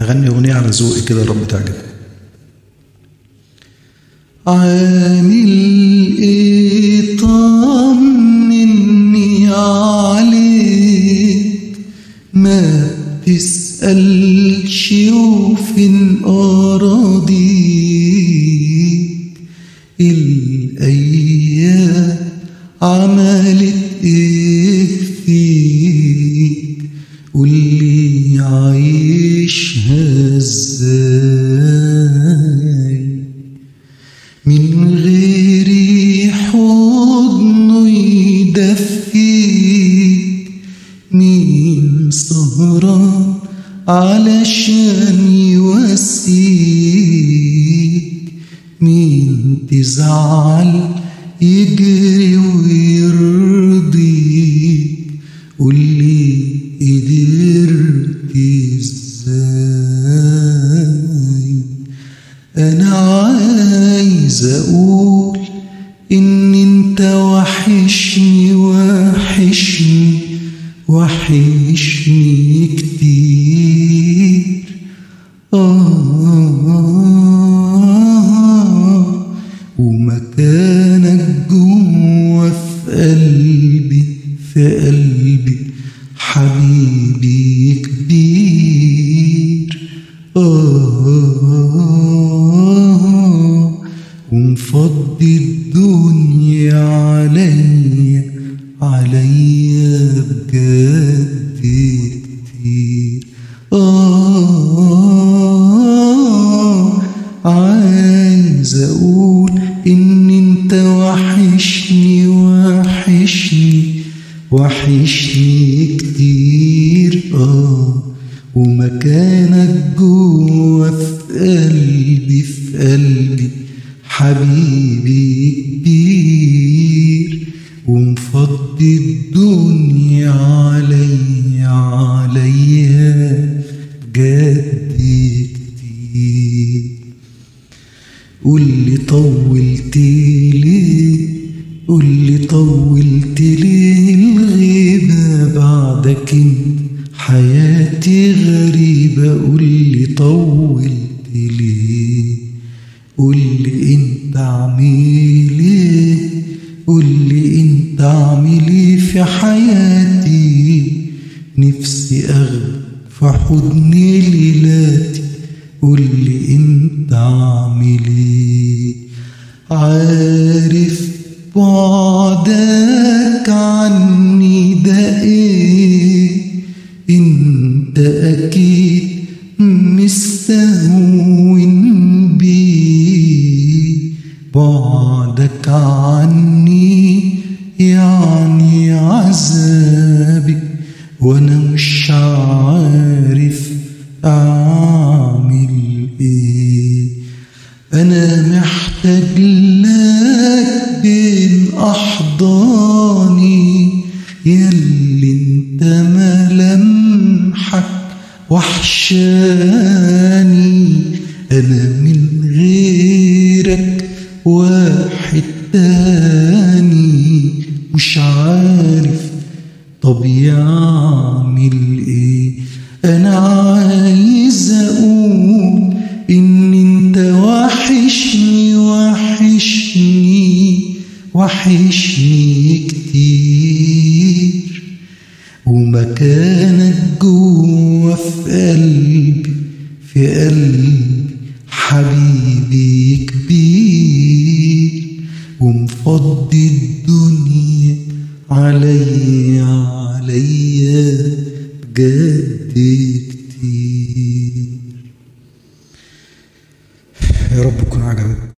هغني أغنية على ذوقي كده الرب تعجبك عامل ايه طمني عليك ما تسألش وفين أراضيك الأيام عملت ايه فيك واللي عايشها ازاي من غير حضنه يدفيك مين سهران علشان يواسيك مين تزعل يجري ويرضيك قولي قدرت ازاي انا عايز اقول ان انت وحشني وحشني وحشني كتير آه ومكانك جوا في قلبي في قلبي حبيبي كبير آه ومفضي الدنيا عليا عليا بجد كتير آه عايز أقول إن أنت وحشني وحشني وحشني كتير آه ومكانك جوا في قلبي في قلبي حبيبي كبير ومفضي الدنيا عليا عليا جد كتير قول لي طولت ليه قول لي طولت ليه الغيبة بعدك انت حياتي غريبة قول لي طولت ليه قول لي انت عامل ايه قول لي انت عامل ايه في حياتي نفسي اغلب في حضن ليلاتي قول لي انت عامل ايه عارف بعدك عني ده ايه انت اكيد مستهون بيه بعدك عني يعني عذابي وانا مش عارف اعمل ايه انا محتاج لك بين احضاني ياللي انت ملامحك وحشاني انا من غيرك واحد تاني مش عارف طب يعمل ايه انا عايز اقول ان انت وحشني وحشني وحشني كتير ومكانك جوا في قلبي في قلبي حبيبي كبير ومفضي الدنيا عليا عليا بجد